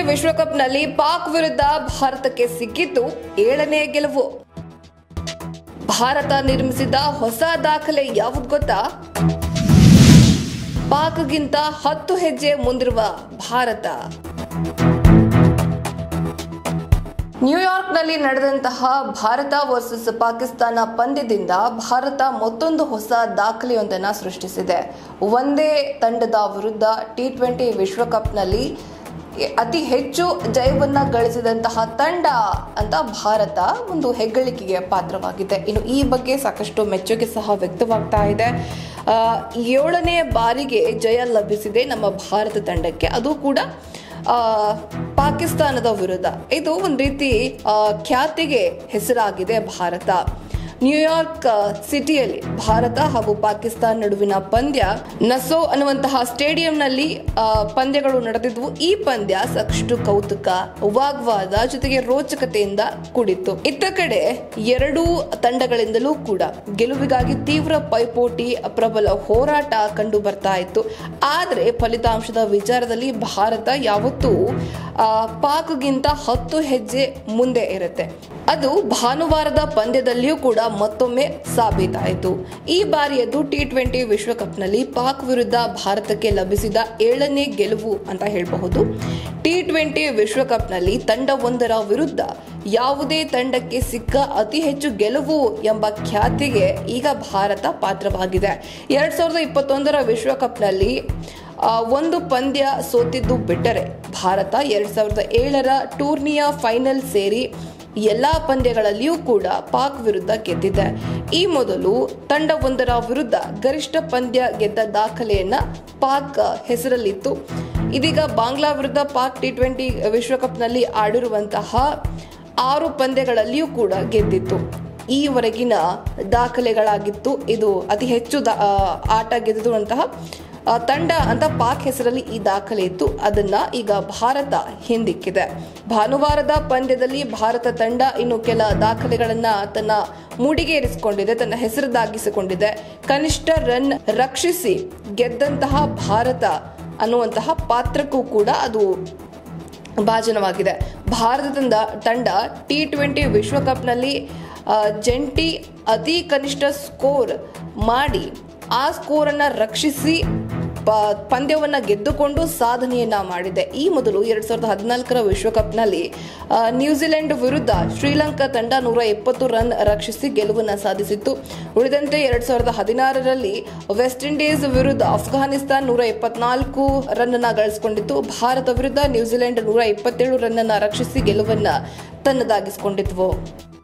ವಿಶ್ವಕಪ್ನಲ್ಲಿ ಪಾಕ್ ವಿರುದ್ಧ ಭಾರತಕ್ಕೆ ಸಿಕ್ಕಿದ್ದು ಏಳನೇ ಗೆಲುವು ಭಾರತ ನಿರ್ಮಿಸಿದ ಹೊಸ ದಾಖಲೆ ಯಾವುದು ಗೊತ್ತಾ ಪಾಕ್ಗಿಂತ ಹತ್ತು ಹೆಜ್ಜೆ ಮುಂದಿರುವ ಭಾರತ ನ್ಯೂಯಾರ್ಕ್ನಲ್ಲಿ ನಡೆದಂತಹ ಭಾರತ ವರ್ಸಸ್ ಪಾಕಿಸ್ತಾನ ಪಂದ್ಯದಿಂದ ಭಾರತ ಮತ್ತೊಂದು ಹೊಸ ದಾಖಲೆಯೊಂದನ್ನು ಸೃಷ್ಟಿಸಿದೆ ಒಂದೇ ತಂಡದ ವಿರುದ್ಧ ಟಿ ಟ್ವೆಂಟಿ ವಿಶ್ವಕಪ್ನಲ್ಲಿ ಅತಿ ಹೆಚ್ಚು ಜಯವನ್ನ ಗಳಿಸಿದಂತಹ ತಂಡ ಅಂತ ಭಾರತ ಒಂದು ಹೆಗ್ಗಳಿಕೆಗೆ ಪಾತ್ರವಾಗಿದೆ ಇನ್ನು ಈ ಬಗ್ಗೆ ಸಾಕಷ್ಟು ಮೆಚ್ಚುಗೆ ಸಹ ವ್ಯಕ್ತವಾಗ್ತಾ ಇದೆ ಆ, ಏಳನೇ ಬಾರಿಗೆ ಜಯ ಲಭಿಸಿದೆ ನಮ್ಮ ಭಾರತ ತಂಡಕ್ಕೆ ಅದು ಕೂಡ ಆ, ಪಾಕಿಸ್ತಾನದ ವಿರುದ್ಧ ಇದು ಒಂದು ರೀತಿ ಆ, ಖ್ಯಾತಿಗೆ ಹೆಸರಾಗಿದೆ ಭಾರತ ನ್ಯೂಯಾರ್ಕ್ ಆ, ಸಿಟಿಯಲ್ಲಿ ಭಾರತ ಹಾಗೂ ಪಾಕಿಸ್ತಾನ ನಡುವಿನ ಪಂದ್ಯ ನಸೋ ಅನ್ನುವಂತಹ ಸ್ಟೇಡಿಯಂನಲ್ಲಿ ಆ, ಪಂದ್ಯಗಳು ನಡೆದಿದ್ವು ಈ ಪಂದ್ಯ ಸಾಕಷ್ಟು ಕೌತುಕ ವಾಗ್ವಾದ ಜೊತೆಗೆ ರೋಚಕತೆಯಿಂದ ಕೂಡಿತ್ತು ಇತ್ತ ಕಡೆ ಎರಡೂ ತಂಡಗಳಿಂದಲೂ ಕೂಡ ಗೆಲುವಿಗಾಗಿ ತೀವ್ರ ಪೈಪೋಟಿ ಪ್ರಬಲ ಹೋರಾಟ ಕಂಡು ಬರ್ತಾ ಇತ್ತು ಆದರೆ ಫಲಿತಾಂಶದ ವಿಚಾರದಲ್ಲಿ ಭಾರತ ಯಾವತ್ತೂ ಆ, ಪಾಕ್ಗಿಂತ ಹತ್ತು ಹೆಜ್ಜೆ ಮುಂದೆ ಇರುತ್ತೆ ಅದು ಭಾನುವಾರದ ಪಂದ್ಯದಲ್ಲಿಯೂ ಕೂಡ ಮತ್ತೊಮ್ಮೆ ಸಾಬೀತಾಯಿತು ಈ ಬಾರಿಯದು ಟಿ ಟ್ವೆಂಟಿ ವಿಶ್ವಕಪ್ನಲ್ಲಿ ಪಾಕ್ ವಿರುದ್ಧ ಭಾರತಕ್ಕೆ ಲಭಿಸಿದ ಏಳನೇ ಗೆಲುವು ಅಂತ ಹೇಳಬಹುದು ಟಿ ಟ್ವೆಂಟಿ ವಿಶ್ವಕಪ್ನಲ್ಲಿ ತಂಡವೊಂದರ ವಿರುದ್ಧ ಯಾವುದೇ ತಂಡಕ್ಕೆ ಸಿಕ್ಕ ಅತಿ ಹೆಚ್ಚು ಗೆಲುವು ಎಂಬ ಖ್ಯಾತಿಗೆ ಈಗ ಭಾರತ ಪಾತ್ರವಾಗಿದೆ ಎರಡ್ ಸಾವಿರದ ಇಪ್ಪತ್ತೊಂದರ ವಿಶ್ವಕಪ್ನಲ್ಲಿ ಆ, ಒಂದು ಪಂದ್ಯ ಸೋತಿದ್ದು ಬಿಟ್ಟರೆ ಭಾರತ ಎರಡ್ ಸಾವಿರದ ಏಳರ ಟೂರ್ನಿಯ ಫೈನಲ್ ಸೇರಿ ಎಲ್ಲ ಪಂದ್ಯಗಳಲ್ಲಿಯೂ ಕೂಡ ಪಾಕ್ ವಿರುದ್ಧ ಗೆದ್ದಿದೆ ಈ ಮೊದಲು ತಂಡವೊಂದರ ವಿರುದ್ಧ ಗರಿಷ್ಠ ಪಂದ್ಯ ಗೆದ್ದ ದಖಲೆಯನ್ನ ಪಾಕ್ ಹೆಸರಲ್ಲಿತ್ತು ಇದೀಗ ಬಾಂಗ್ಲಾ ವಿರುದ್ಧ ಪಾಕ್ ಟಿ ಟ್ವೆಂಟಿ ವಿಶ್ವಕಪ್ನಲ್ಲಿ ಆಡಿರುವಂತಹ ಆರು ಪಂದ್ಯಗಳಲ್ಲಿಯೂ ಕೂಡ ಗೆದ್ದಿತ್ತು ಈವರೆಗಿನ ದಾಖಲೆಗಳಾಗಿತ್ತು ಇದು ಅತಿ ಹೆಚ್ಚು ದಾ- ಆ, ಆಟ ಗೆದ್ದಿರುವಂತಹ ಆ, ತಂಡ ಅಂತ ಪಾಕ್ ಹೆಸರಲ್ಲಿ ಈ ದಾಖಲೆ ಇತ್ತು ಅದನ್ನ ಈಗ ಭಾರತ ಹಿಂದಿಕ್ಕಿದೆ ಭಾನುವಾರದ ಪಂದ್ಯದಲ್ಲಿ ಭಾರತ ತಂಡ ಇನ್ನು ಕೆಲ ದಾಖಲೆಗಳನ್ನ ತನ್ನ ಮೂಡಿಗೇರಿಸಿಕೊಂಡಿದೆ ತನ್ನ ಹೆಸರದಾಗಿಸಿಕೊಂಡಿದೆ ಕನಿಷ್ಠ ರನ್ ರಕ್ಷಿಸಿ ಗೆದ್ದಂತಹ ಭಾರತ ಅನ್ನುವಂತಹ ಪಾತ್ರಕ್ಕೂ ಕೂಡ ಅದು ಭಾಜನವಾಗಿದೆ ಭಾರತ ತಂಡ ತಂಡ ಟಿ ಟ್ವೆಂಟಿ ವಿಶ್ವಕಪ್ನಲ್ಲಿ ಆ, ಜಂಟಿ ಅತಿ ಕನಿಷ್ಠ ಸ್ಕೋರ್ ಮಾಡಿ ಆ ಸ್ಕೋರನ್ನು ರಕ್ಷಿಸಿ ಪ- ಪಂದ್ಯವನ್ನ ಗೆದ್ದುಕೊಂಡು ಸಾಧನೆಯನ್ನ ಮಾಡಿದೆ ಈ ಮೊದಲು ಎರಡ್ ಸಾವಿರದ ಹದಿನಾಲ್ಕರ ವಿಶ್ವಕಪ್ನಲ್ಲಿ ಆ, ನ್ಯೂಜಿಲೆಂಡ್ ವಿರುದ್ಧ ಶ್ರೀಲಂಕಾ ತಂಡ ನೂರ ಎಪ್ಪತ್ತು ರನ್ ರಕ್ಷಿಸಿ ಗೆಲುವನ್ನು ಸಾಧಿಸಿತ್ತು ಉಳಿದಂತೆ ಎರಡ್ ಸಾವಿರದ ಹದಿನಾರರಲ್ಲಿ ವೆಸ್ಟ್ ಇಂಡೀಸ್ ವಿರುದ್ಧ ಅಫ್ಘಾನಿಸ್ತಾನ್ ನೂರ ಎಪ್ಪತ್ನಾಲ್ಕು ರನ್ ಅನ್ನ ಗಳಿಸಿಕೊಂಡಿತ್ತು ಭಾರತ ವಿರುದ್ಧ ನ್ಯೂಜಿಲೆಂಡ್ ನೂರ ಇಪ್ಪತ್ತೇಳು ರನ್ ಅನ್ನ ರಕ್ಷಿಸಿ ಗೆಲುವನ್ನ ತನ್ನದಾಗಿಸಿಕೊಂಡಿದ್ವು